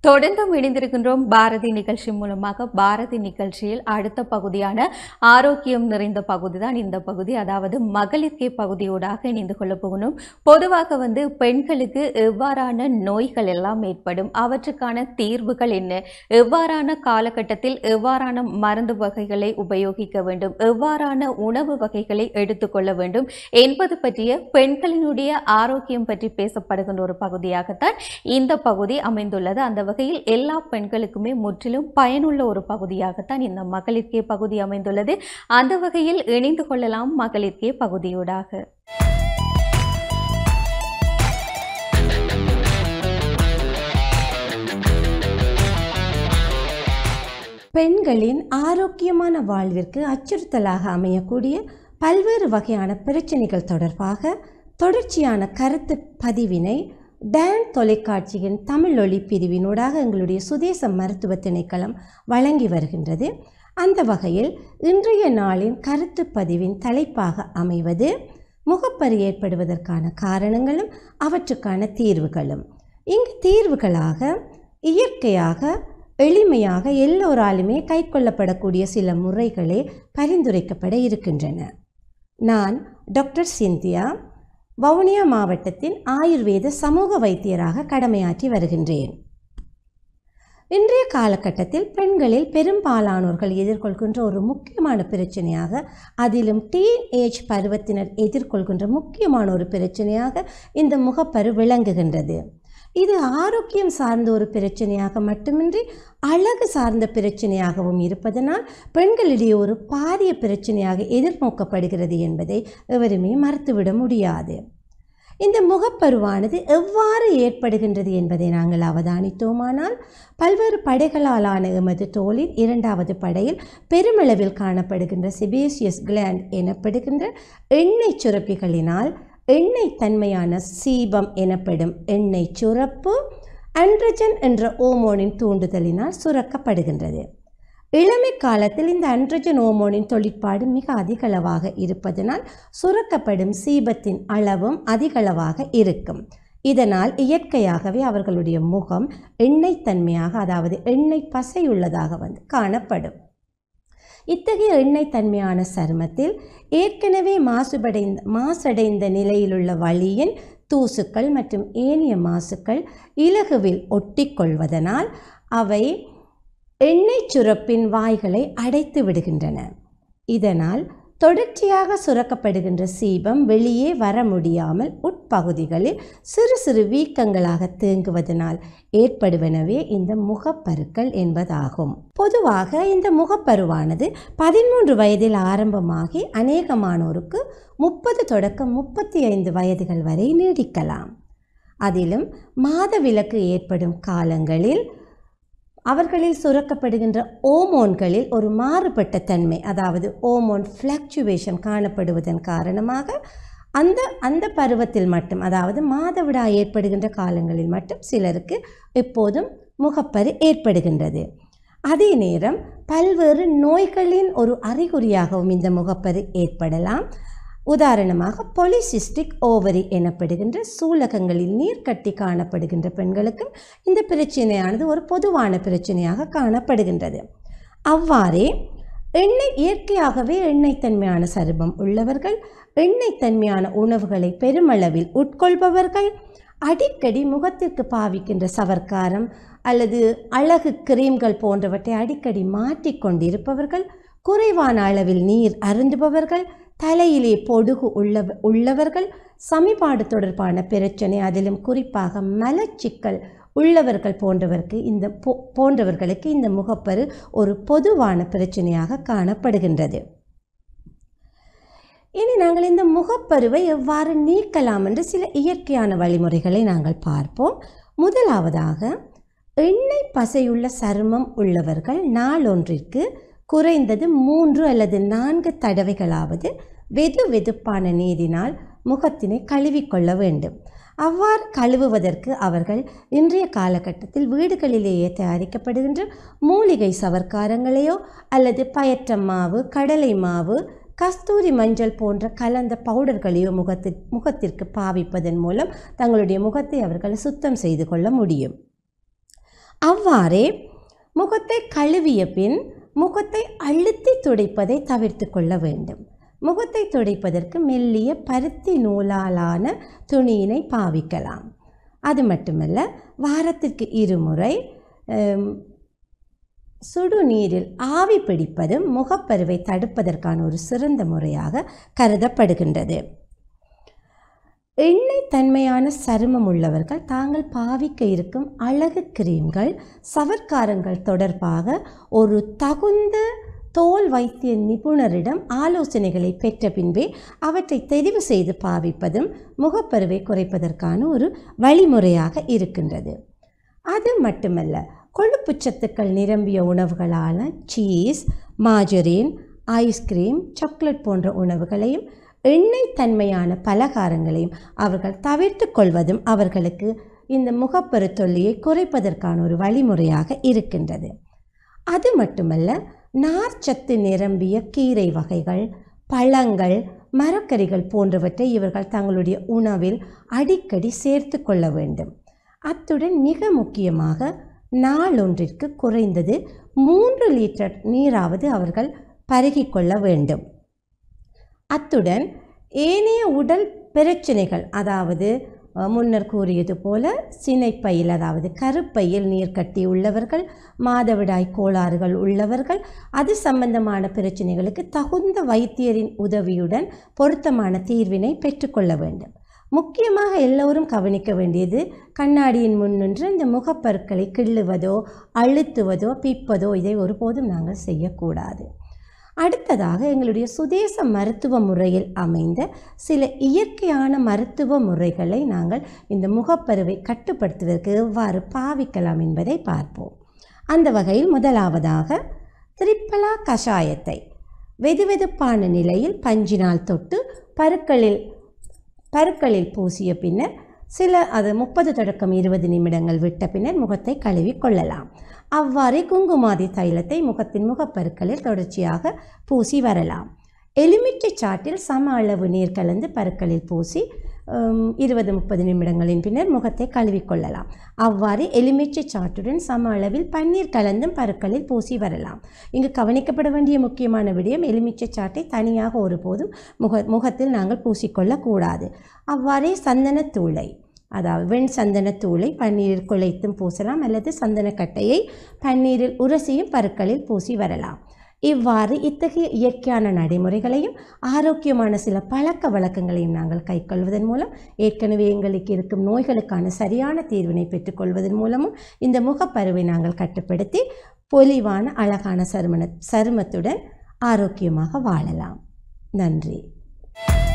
தொடர்ந்து இணைந்திருக்கின்றோம் பாரதி நிகழ்ச்சி மூலமாக பாரதி நிகழ்ச்சியில் அடுத்த பகுதியான ஆரோக்கியம் நிறைந்த பகுதி தான் இந்த பகுதி அதாவது மகளிர்கே பகுதியோடாக இணைந்து கொள்ள போகணும் பொதுவாக வந்து பெண்களுக்கு எவ்வாறான நோய்கள் எல்லாம் ஏற்படும் அவற்றுக்கான தீர்வுகள் என்ன எவ்வாறான காலகட்டத்தில் எவ்வாறான மருந்து வகைகளை உபயோகிக்க வேண்டும் எவ்வாறான உணவு வகைகளை எடுத்துக்கொள்ள வேண்டும் என்பது பற்றிய பெண்களினுடைய ஆரோக்கியம் பற்றி பேசப்படுகின்ற ஒரு பகுதியாகத்தான் இந்த பகுதி அமைந்துள்ளது அந்த வகையில் எல்லா பெண்களுக்குமே முற்றிலும் பயனுள்ள ஒரு பகுதியாகத்தான் இந்த மகளிர்கே பகுதி அமைந்துள்ளது அந்த வகையில் இணைந்து கொள்ளலாம் மகளிர்கே பகுதியோடாக பெண்களின் ஆரோக்கியமான வாழ்விற்கு அச்சுறுத்தலாக அமையக்கூடிய பல்வேறு வகையான பிரச்சனைகள் தொடர்பாக தொடர்ச்சியான கருத்து பதிவினை டான் தொலைக்காட்சியின் தமிழ் ஒளி பிரிவினூடாக எங்களுடைய சுதேச மருத்துவ திணைக்களம் வழங்கி வருகின்றது அந்த வகையில் இன்றைய நாளின் கருத்து பதிவின் தலைப்பாக அமைவது முகப்பரு ஏற்படுவதற்கான காரணங்களும் அவற்றுக்கான தீர்வுகளும் இங்கு தீர்வுகளாக இயற்கையாக எளிமையாக எல்லோராலுமே கைக்கொள்ளப்படக்கூடிய சில முறைகளே பரிந்துரைக்கப்பட இருக்கின்றன நான் டாக்டர் சிந்தியா வவுனியா மாவட்டத்தின் ஆயுர்வேத சமூக வைத்தியராக கடமையாற்றி வருகின்றேன் இன்றைய காலகட்டத்தில் பெண்களில் பெரும்பாலானோர்கள் எதிர்கொள்கின்ற ஒரு முக்கியமான பிரச்சனையாக அதிலும் டீன் ஏஜ் பருவத்தினர் எதிர்கொள்கின்ற முக்கியமான ஒரு பிரச்சனையாக இந்த முகப்பரு விளங்குகின்றது இது ஆரோக்கியம் சார்ந்த ஒரு பிரச்சனையாக மட்டுமின்றி அழகு சார்ந்த பிரச்சனையாகவும் இருப்பதனால் பெண்களிடையே ஒரு பாரிய பிரச்சனையாக எதிர்நோக்கப்படுகிறது என்பதை எவருமே மறுத்துவிட முடியாது இந்த முகப்பருவானது எவ்வாறு ஏற்படுகின்றது என்பதை நாங்கள் அவதானித்தோமானால் பல்வேறு படைகளாலான எமது தோலின் இரண்டாவது படையில் பெருமளவில் காணப்படுகின்ற சிபேசியஸ் கிளாண்ட் எனப்படுகின்ற எண்ணெய் சுரப்பிகளினால் எண்ணெய் தன்மையான சீபம் எனப்படும் எண்ணெய் சுரப்பு அண்ட்ரஜன் என்ற ஓமோனின் தூண்டுதலினால் சுரக்கப்படுகின்றது இளமை காலத்தில் இந்த அண்ட்ரஜன் ஓமோனின் தொழிற்பாடு மிக அதிகளவாக இருப்பதனால் சுரக்கப்படும் சீபத்தின் அளவும் அதிகளவாக இருக்கும் இதனால் இயற்கையாகவே அவர்களுடைய முகம் எண்ணெய் தன்மையாக அதாவது எண்ணெய் பசையுள்ளதாக வந்து காணப்படும் இத்தகைய எண்ணெய் தன்மையான சருமத்தில் ஏற்கனவே மாசுபடைந்த மாசடைந்த நிலையிலுள்ள வலியின் தூசுக்கள் மற்றும் ஏனைய மாசுக்கள் இலகுவில் ஒட்டிக்கொள்வதனால் அவை எண்ணெய் சுரப்பின் வாய்களை அடைத்து விடுகின்றன இதனால் தொடர்ச்சியாக சுரக்கப்படுகின்ற சீபம் வெளியே வர முடியாமல் உட்பகுதிகளில் சிறு சிறு வீக்கங்களாக தேங்குவதனால் ஏற்படுவனவே இந்த முகப்பருக்கள் என்பதாகும் பொதுவாக இந்த முகப்பருவானது பதிமூன்று வயதில் ஆரம்பமாகி அநேகமானோருக்கு முப்பது தொடக்கம் முப்பத்தி ஐந்து வயதுகள் வரை நீடிக்கலாம் அதிலும் மாதவிலக்கு ஏற்படும் காலங்களில் அவர்களில் சுரக்கப்படுகின்ற ஓமோன்களில் ஒரு மாறுபட்ட தன்மை அதாவது ஓமோன் ஃப்ளக்சுவேஷன் காணப்படுவதன் காரணமாக அந்த அந்த பருவத்தில் மட்டும் அதாவது மாதவிடாய் ஏற்படுகின்ற காலங்களில் மட்டும் சிலருக்கு எப்போதும் முகப்பரு ஏற்படுகின்றது அதே நேரம் பல்வேறு நோய்களின் ஒரு அறிகுறியாகவும் இந்த முகப்பரு ஏற்படலாம் உதாரணமாக பொலிசிஸ்டிக் ஓவரி எனப்படுகின்ற சூலகங்களில் நீர் கட்டி காணப்படுகின்ற பெண்களுக்கும் இந்த பிரச்சனையானது ஒரு பொதுவான பிரச்சனையாக காணப்படுகின்றது அவ்வாறே எண்ணெய் இயற்கையாகவே எண்ணெய் தன்மையான சருமம் உள்ளவர்கள் எண்ணெய் தன்மையான உணவுகளை பெருமளவில் உட்கொள்பவர்கள் அடிக்கடி முகத்திற்கு பாவிக்கின்ற சவர்க்காரம் அல்லது அழகு கிரீம்கள் போன்றவற்றை அடிக்கடி மாற்றிக்கொண்டிருப்பவர்கள் குறைவான அளவில் நீர் அருந்துபவர்கள் தலையிலே பொடுகு உள்ள உள்ளவர்கள் சமிபாடு தொடர்பான பிரச்சனை அதிலும் குறிப்பாக மலச்சிக்கல் உள்ளவர்கள் போன்றவருக்கு இந்த போ போன்றவர்களுக்கு இந்த முகப்பரு ஒரு பொதுவான பிரச்சனையாக காணப்படுகின்றது இனி நாங்கள் இந்த முகப்பருவை எவ்வாறு நீக்கலாம் என்று சில இயற்கையான வழிமுறைகளை நாங்கள் பார்ப்போம் முதலாவதாக எண்ணெய் பசையுள்ள சருமம் உள்ளவர்கள் நாளொன்றிற்கு குறைந்தது மூன்று அல்லது நான்கு தடவைகளாவது வெது வெதுப்பான நீரினால் முகத்தினை கழுவிக்கொள்ள வேண்டும் அவ்வாறு கழுவுவதற்கு அவர்கள் இன்றைய காலகட்டத்தில் வீடுகளிலேயே தயாரிக்கப்படுகின்ற மூலிகை சவர்க்காரங்களையோ அல்லது பயற்ற மாவு கடலை மாவு கஸ்தூரி மஞ்சள் போன்ற கலந்த பவுடர்களையோ முகத்து முகத்திற்கு பாவிப்பதன் மூலம் தங்களுடைய முகத்தை அவர்கள் சுத்தம் செய்து கொள்ள முடியும் அவ்வாறே முகத்தை கழுவிய பின் முகத்தை அழுத்தி துடைப்பதை தவிர்த்து கொள்ள வேண்டும் முகத்தை துடைப்பதற்கு மெல்லிய பருத்தி நூலாலான துணியினை பாவிக்கலாம் அது மட்டுமல்ல வாரத்திற்கு இருமுறை ஹம், சுடுநீரில் ஆவி பிடிப்பதும் முகப்பருவை தடுப்பதற்கான ஒரு சிறந்த முறையாக கருதப்படுகின்றது எண்ணெய் தன்மையான சருமம் உள்ளவர்கள் தாங்கள் பாவிக்க இருக்கும் அழகு கிரீம்கள் சவர்க்காரங்கள் தொடர்பாக ஒரு தகுந்த தோல் வைத்திய நிபுணரிடம் ஆலோசனைகளை பெற்ற பின்பே அவற்றை தெரிவு செய்து பாவிப்பதும் முகப்பருவை குறைப்பதற்கான ஒரு வழிமுறையாக இருக்கின்றது அது மட்டுமல்ல கொழுப்புச் சத்துக்கள் நிரம்பிய உணவுகளான சீஸ் மாஜரின் ஐஸ்கிரீம் சாக்லேட் போன்ற உணவுகளையும் எண்ணெய் தன்மையான பலகாரங்களையும் அவர்கள் தவிர்த்து கொள்வதும் அவர்களுக்கு இந்த முகப்பரு தொல்லியை குறைப்பதற்கான ஒரு வழிமுறையாக இருக்கின்றது அது மட்டுமல்ல நார்ச்சத்து நிரம்பிய கீரை வகைகள் பழங்கள் மரக்கறிகள் போன்றவற்றை இவர்கள் தங்களுடைய உணவில் அடிக்கடி சேர்த்து கொள்ள வேண்டும் அத்துடன் மிக முக்கியமாக நாளொன்றிற்கு குறைந்தது மூன்று லிட்டர் நீராவது அவர்கள் பருகிக்கொள்ள வேண்டும் அத்துடன் ஏனைய உடல் பிரச்சனைகள் அதாவது அஹ், முன்னர் கூறியது போல சினைப்பையில் அதாவது கருப்பையில் நீர் கட்டி உள்ளவர்கள் மாதவிடாய் கோளாறுகள் உள்ளவர்கள் அது சம்பந்தமான பிரச்சனைகளுக்கு தகுந்த வைத்தியரின் உதவியுடன் பொருத்தமான தீர்வினை பெற்றுக்கொள்ள வேண்டும் முக்கியமாக எல்லோரும் கவனிக்க வேண்டியது கண்ணாடியின் முன் நின்று இந்த முகப்பற்களை கிள்ளுவதோ அழுத்துவதோ பிப்பதோ இதை ஒருபோதும் நாங்கள் செய்யக்கூடாது அடுத்ததாக எங்களுடைய சுதேச மருத்துவ முறையில் அமைந்த சில இயற்கையான மருத்துவ முறைகளை நாங்கள் இந்த முகப்பருவை கட்டுப்படுத்துவதற்கு எவ்வாறு பாவிக்கலாம் என்பதை பார்ப்போம் அந்த வகையில் முதலாவதாக திரிப்பலா கஷாயத்தை வெதுவெதுப்பான நிலையில் பஞ்சினால் தொட்டு பருக்களில் பருக்களில் பூசிய பின்னர் சில அது முப்பது தொடக்கம் இருபது நிமிடங்கள் விட்ட பின்னர் முகத்தை கழுவி கொள்ளலாம் அவ்வாறே குங்குமாதி தைலத்தை முகத்தின் முகப்பருக்களில் தொடர்ச்சியாக பூசி வரலாம் எலுமிச்சை சாற்றில் சம அளவு நீர் கலந்து பருக்களில் பூசி ஹம், இருபது முப்பது நிமிடங்களின் பின்னர் முகத்தை கழுவிக்கொள்ளலாம் அவ்வாறு எலுமிச்சை சாற்றுடன் சம அளவில் பன்னீர் கலந்தும் பருக்களில் பூசி வரலாம் இங்கு கவனிக்கப்பட வேண்டிய முக்கியமான விடயம் எலுமிச்சை சாற்றை தனியாக ஒருபோதும் முக முகத்தில் நாங்கள் பூசிக்கொள்ளக்கூடாது அவ்வாறே சந்தனத்தூளை அதாவது வெண் சந்தனத்தூளை பன்னீரில் குழைத்தும் பூசலாம் அல்லது சந்தனக்கட்டையை பன்னீரில் உரசியும் பருக்களில் பூசி வரலாம் இவ்வாறு இத்தகைய இயற்கையான நடைமுறைகளையும் ஆரோக்கியமான சில பழக்க வழக்கங்களையும் நாங்கள் கைக்கொள்வதன் மூலம் ஏற்கனவே எங்களுக்கு இருக்கும் நோய்களுக்கான சரியான தீர்வினை பெற்றுக்கொள்வதன் மூலமும் இந்த முகப்பருவை நாங்கள் கட்டுப்படுத்தி பொலிவான அழகான சருமன சருமத்துடன் ஆரோக்கியமாக வாழலாம் நன்றி